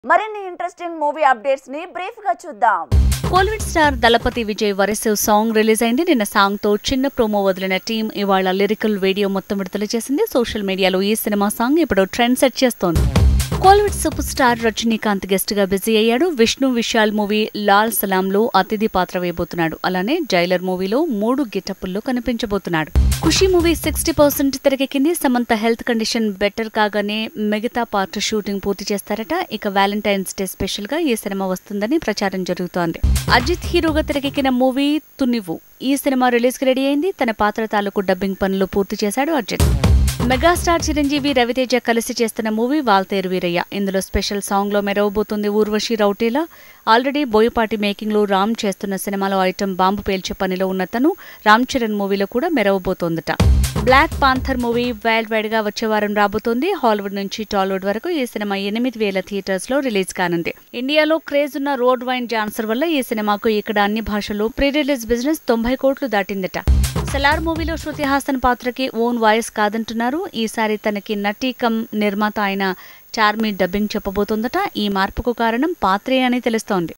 మరిన్ని interesting movie updates ని brief గా చూద్దాం Kollywood star Dalapathi Vijay Varasu song release అయింది నిన్న సాంగ్ తో చిన్న ప్రోమో వదిలిన టీం ఇవాళ లిరికల్ వీడియో మొత్తం విడుదల చేసింది సోషల్ మీడియాలో ఈ సినిమా సాంగ్ ఇప్పుడు ట్రెండ్ సెట్ చేస్తోంది Kollywood super star Rajinikanth guest గా బిజీ అయ్యాడు విష్ణు విశాల్ మూవీ లాల్ సలాం లో అతిథి పాత్ర వేయబోతున్నాడు అలానే జైలర్ మూవీలో మూడు గెటప్పుల్లో కనిపించబోతున్నాడు ఖుషి మూవీ సిక్స్టీ పర్సెంట్ తెరకెక్కింది సమంత హెల్త్ కండిషన్ బెటర్ కాగానే మిగతా పార్ట్ షూటింగ్ పూర్తి చేస్తారట ఇక వ్యాలంటైన్స్ డే స్పెషల్ గా ఈ సినిమా వస్తుందని ప్రచారం జరుగుతోంది అజిత్ హీరోగా తెరకెక్కిన మూవీ తునివు ఈ సినిమా రిలీజ్ కి రెడీ అయింది తన పాత్ర తాలూకు డబ్బింగ్ పనులు పూర్తి చేశాడు అజిత్ మెగాస్టార్ చిరంజీవి రవితేజ కలిసి చేస్తున్న మూవీ వాల్తేరు వీరయ్య ఇందులో స్పెషల్ సాంగ్ లో మెరవబోతుంది ఊర్వశి రౌటేలా ఆల్రెడీ బోయపాటి మేకింగ్ లో రామ్ చేస్తున్న సినిమాలో ఐటమ్ బాంబు పేల్చే పనిలో ఉన్న తను రామ్ చరణ్ మూవీలో కూడా మెరవబోతోందట Black Panther movie worldwide గా వచ్చే వారం రాబోతోంది హాలీవుడ్ నుంచి టాలీవుడ్ వరకు ఈ సినిమా ఎనిమిది వేల థియేటర్స్ లో రిలీజ్ కానుంది ఇండియాలో క్రేజ్ ఉన్న రోడ్ వైన్ డాన్సర్ వల్ల ఈ సినిమాకు ఇక్కడ అన్ని భాషల్లో ప్రీ రిలీజ్ బిజినెస్ తొంభై కోట్లు దాటిందట సెలార్ మూవీలో శృతి హాసన్ పాత్రకి ఓన్ వాయిస్ కాదంటున్నారు ఈసారి తనకి నటి కమ్ నిర్మాత అయిన చార్మి డబ్బింగ్ చెప్పబోతోందట ఈ మార్పుకు కారణం పాత్రే అని తెలుస్తోంది